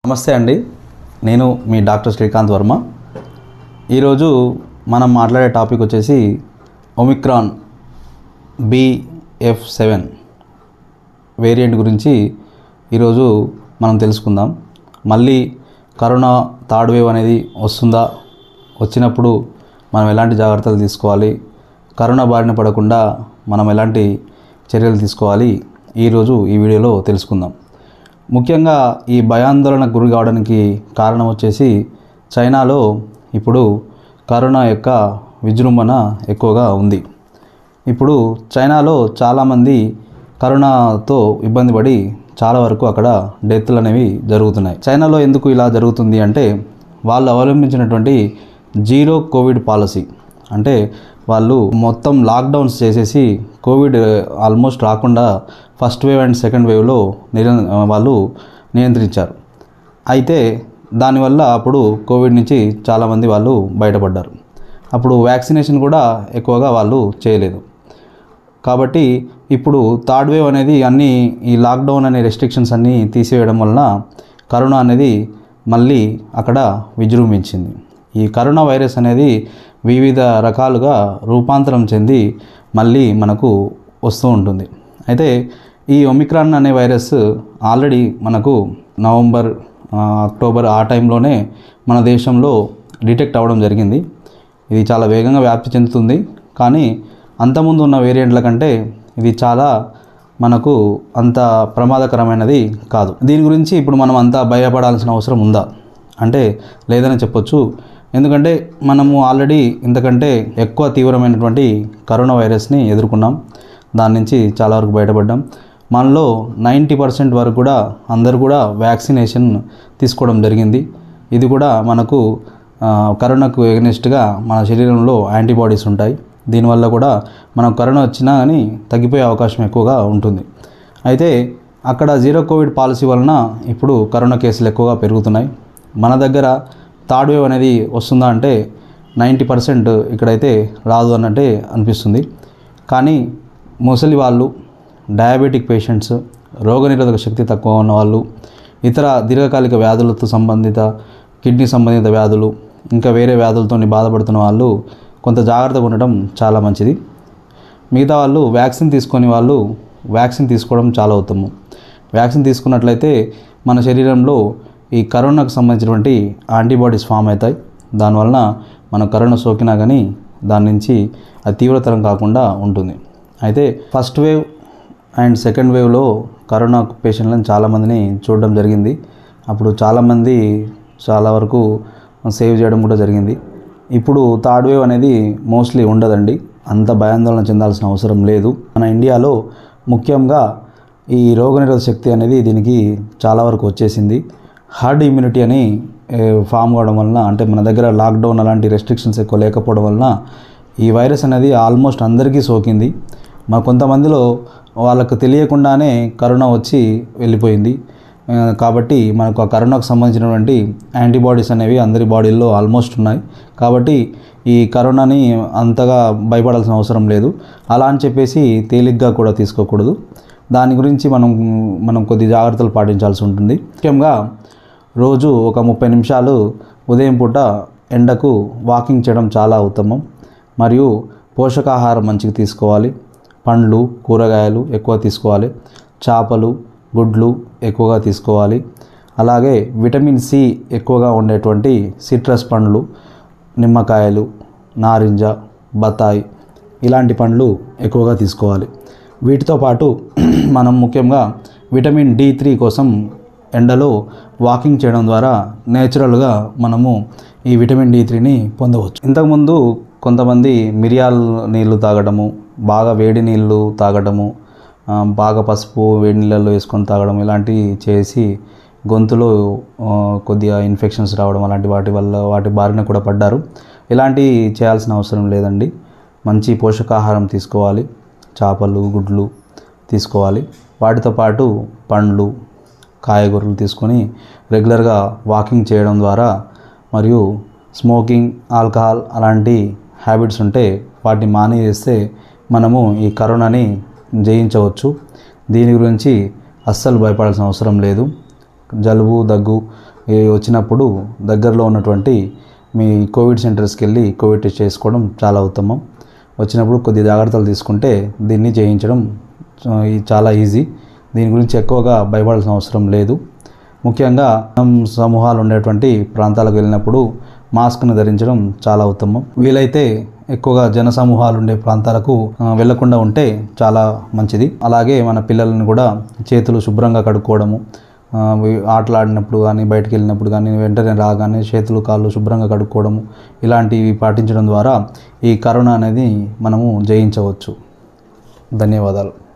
నమస్తే అండి నేను మీ డాక్టర్ శ్రీకాంత్ వర్మ ఈరోజు మనం మాట్లాడే టాపిక్ వచ్చేసి ఒమిక్రాన్ బిఎఫ్ సెవెన్ వేరియంట్ గురించి ఈరోజు మనం తెలుసుకుందాం మళ్ళీ కరోనా థర్డ్ వేవ్ అనేది వస్తుందా వచ్చినప్పుడు మనం ఎలాంటి జాగ్రత్తలు తీసుకోవాలి కరోనా బారిన పడకుండా మనం ఎలాంటి చర్యలు తీసుకోవాలి ఈరోజు ఈ వీడియోలో తెలుసుకుందాం ముఖ్యంగా ఈ భయాందోళనకు గురి కావడానికి కారణం వచ్చేసి చైనాలో ఇప్పుడు కరోనా యొక్క విజృంభణ ఎక్కువగా ఉంది ఇప్పుడు చైనాలో చాలామంది కరోనాతో ఇబ్బంది పడి చాలా వరకు అక్కడ డెత్లు అనేవి జరుగుతున్నాయి చైనాలో ఎందుకు ఇలా జరుగుతుంది అంటే వాళ్ళు అవలంబించినటువంటి జీరో కోవిడ్ పాలసీ అంటే వాళ్ళు మొత్తం లాక్డౌన్స్ చేసేసి కోవిడ్ ఆల్మోస్ట్ రాకుండా ఫస్ట్ వేవ్ అండ్ సెకండ్ వేవ్లో నిర వాళ్ళు నియంత్రించారు అయితే దానివల్ల అప్పుడు కోవిడ్ నుంచి చాలామంది వాళ్ళు బయటపడ్డారు అప్పుడు వ్యాక్సినేషన్ కూడా ఎక్కువగా వాళ్ళు చేయలేదు కాబట్టి ఇప్పుడు థర్డ్ వేవ్ అనేది అన్నీ ఈ లాక్డౌన్ అనే రెస్ట్రిక్షన్స్ అన్నీ తీసివేయడం వలన కరోనా అనేది మళ్ళీ అక్కడ విజృంభించింది ఈ కరోనా వైరస్ అనేది వివిధ రకాలుగా రూపాంతరం చెంది మళ్ళీ మనకు వస్తూ ఉంటుంది అయితే ఈ ఒమిక్రాన్ అనే వైరస్ ఆల్రెడీ మనకు నవంబర్ ఆ, అక్టోబర్ ఆ టైంలోనే మన దేశంలో డిటెక్ట్ అవ్వడం జరిగింది ఇది చాలా వేగంగా వ్యాప్తి చెందుతుంది కానీ అంతకుముందు ఉన్న వేరియంట్ల కంటే ఇది చాలా మనకు అంత ప్రమాదకరమైనది కాదు దీని గురించి ఇప్పుడు మనం అంతా భయపడాల్సిన అవసరం ఉందా అంటే లేదని చెప్పొచ్చు ఎందుకంటే మనము ఆల్రెడీ ఇంతకంటే ఎక్కువ తీవ్రమైనటువంటి కరోనా వైరస్ని ఎదుర్కొన్నాం దాని నుంచి చాలా వరకు బయటపడ్డాం మనలో నైంటీ పర్సెంట్ వరకు కూడా అందరు కూడా వ్యాక్సినేషన్ తీసుకోవడం జరిగింది ఇది కూడా మనకు ఆ, కరోనాకు ఎగనెస్ట్గా మన శరీరంలో యాంటీబాడీస్ ఉంటాయి దీనివల్ల కూడా మనం కరోనా వచ్చినా కానీ తగ్గిపోయే అవకాశం ఎక్కువగా ఉంటుంది అయితే అక్కడ జీరో కోవిడ్ పాలసీ వలన ఇప్పుడు కరోనా కేసులు ఎక్కువగా పెరుగుతున్నాయి మన దగ్గర థర్డ్ వేవ్ అనేది వస్తుందా అంటే నైంటీ పర్సెంట్ ఇక్కడైతే రాదు అన్నట్టే అనిపిస్తుంది కానీ ముసలి వాళ్ళు డయాబెటిక్ పేషెంట్స్ రోగనిరోధక శక్తి తక్కువ ఉన్న వాళ్ళు ఇతర దీర్ఘకాలిక వ్యాధులతో సంబంధిత కిడ్నీ సంబంధిత వ్యాధులు ఇంకా వేరే వ్యాధులతో బాధపడుతున్న వాళ్ళు కొంత జాగ్రత్తగా ఉండటం చాలా మంచిది మిగతా వాళ్ళు వ్యాక్సిన్ తీసుకొని వాళ్ళు వ్యాక్సిన్ తీసుకోవడం చాలా ఉత్తమం వ్యాక్సిన్ తీసుకున్నట్లయితే మన శరీరంలో ఈ కరోనాకు సంబంధించినటువంటి యాంటీబాడీస్ ఫామ్ అవుతాయి దానివలన మన కరోనా సోకినా కానీ దాని నుంచి అది తీవ్రతరం కాకుండా ఉంటుంది అయితే ఫస్ట్ వేవ్ అండ్ సెకండ్ వేవ్లో కరోనా పేషెంట్లను చాలామందిని చూడడం జరిగింది అప్పుడు చాలామంది చాలా వరకు సేవ్ చేయడం కూడా జరిగింది ఇప్పుడు థర్డ్ వేవ్ అనేది మోస్ట్లీ ఉండదండి అంత భయాందోళన చెందాల్సిన అవసరం లేదు మన ఇండియాలో ముఖ్యంగా ఈ రోగనిరోధక శక్తి అనేది దీనికి చాలా వరకు వచ్చేసింది హార్డ్ ఇమ్యూనిటీ అని ఏ, ఫామ్ కావడం వలన అంటే మన దగ్గర లాక్డౌన్ అలాంటి రెస్ట్రిక్షన్స్ ఎక్కువ లేకపోవడం వలన ఈ వైరస్ అనేది ఆల్మోస్ట్ అందరికీ సోకింది మా కొంతమందిలో వాళ్ళకు తెలియకుండానే కరోనా వచ్చి వెళ్ళిపోయింది ఆ, కాబట్టి మనకు ఆ కరోనాకు సంబంధించినటువంటి యాంటీబాడీస్ అనేవి అందరి బాడీల్లో ఆల్మోస్ట్ ఉన్నాయి కాబట్టి ఈ కరోనాని అంతగా భయపడాల్సిన అవసరం లేదు అలా అని చెప్పేసి తేలిగ్గా కూడా తీసుకోకూడదు దాని గురించి మనం మనం కొద్ది జాగ్రత్తలు పాటించాల్సి ఉంటుంది ముఖ్యంగా రోజు ఒక ముప్పై నిమిషాలు ఉదయం పూట ఎండకు వాకింగ్ చేయడం చాలా ఉత్తమం మరియు పోషకాహారం మంచిగా తీసుకోవాలి పండ్లు కూరగాయలు ఎక్కువ తీసుకోవాలి చేపలు గుడ్లు ఎక్కువగా తీసుకోవాలి అలాగే విటమిన్ సి ఎక్కువగా ఉండేటువంటి సిట్రస్ పండ్లు నిమ్మకాయలు నారింజ బత్తాయి ఇలాంటి పండ్లు ఎక్కువగా తీసుకోవాలి వీటితో పాటు మనం ముఖ్యంగా విటమిన్ డి త్రీ కోసం ఎండలో వాకింగ్ చేయడం ద్వారా నేచురల్గా మనము ఈ విటమిన్ డి త్రీని పొందవచ్చు ఇంతకుముందు కొంతమంది మిరియాల నీళ్లు తాగడము బాగా వేడి నీళ్ళు తాగడము ఆ, బాగా పసుపు వేడి నీళ్ళల్లో వేసుకొని తాగడం ఇలాంటివి చేసి గొంతులో ఆ, కొద్దిగా ఇన్ఫెక్షన్స్ రావడం అలాంటి వాటి వల్ల వాటి బారిన కూడా పడ్డారు ఇలాంటివి చేయాల్సిన అవసరం లేదండి మంచి పోషకాహారం తీసుకోవాలి చేపలు గుడ్లు తీసుకోవాలి వాటితో పాటు పండ్లు కాయగూరలు తీసుకొని రెగ్యులర్గా వాకింగ్ చేయడం ద్వారా మరియు స్మోకింగ్ ఆల్కహాల్ అలాంటి హ్యాబిట్స్ ఉంటే వాటిని మానేస్తే మనము ఈ కరోనాని జయించవచ్చు దీని గురించి అస్సలు భయపడాల్సిన అవసరం లేదు జలుబు దగ్గు ఈ వచ్చినప్పుడు దగ్గరలో ఉన్నటువంటి మీ కోవిడ్ సెంటర్స్కి వెళ్ళి కోవిడ్ టెస్ట్ చేసుకోవడం చాలా ఉత్తమం వచ్చినప్పుడు కొద్ది జాగ్రత్తలు తీసుకుంటే దీన్ని జయించడం ఆ, ఇది చాలా ఈజీ దీని గురించి ఎక్కువగా భయపడాల్సిన అవసరం లేదు ముఖ్యంగా మనం సమూహాలు ఉండేటువంటి ప్రాంతాలకు వెళ్ళినప్పుడు మాస్క్ను ధరించడం చాలా ఉత్తమం వీలైతే ఎక్కువగా జన సమూహాలు ఉండే ప్రాంతాలకు ఆ, వెళ్లకుండా ఉంటే చాలా మంచిది అలాగే మన పిల్లలను కూడా చేతులు శుభ్రంగా కడుక్కోవడము ఆ, వి- ఆటలాడినప్పుడు కానీ బయటికి వెళ్ళినప్పుడు కానీ వెంటనే రాగానే చేతులు కాళ్ళు శుభ్రంగా కడుక్కోవడము ఇలాంటివి పాటించడం ద్వారా ఈ కరోనా అనేది మనము జయించవచ్చు ధన్యవాదాలు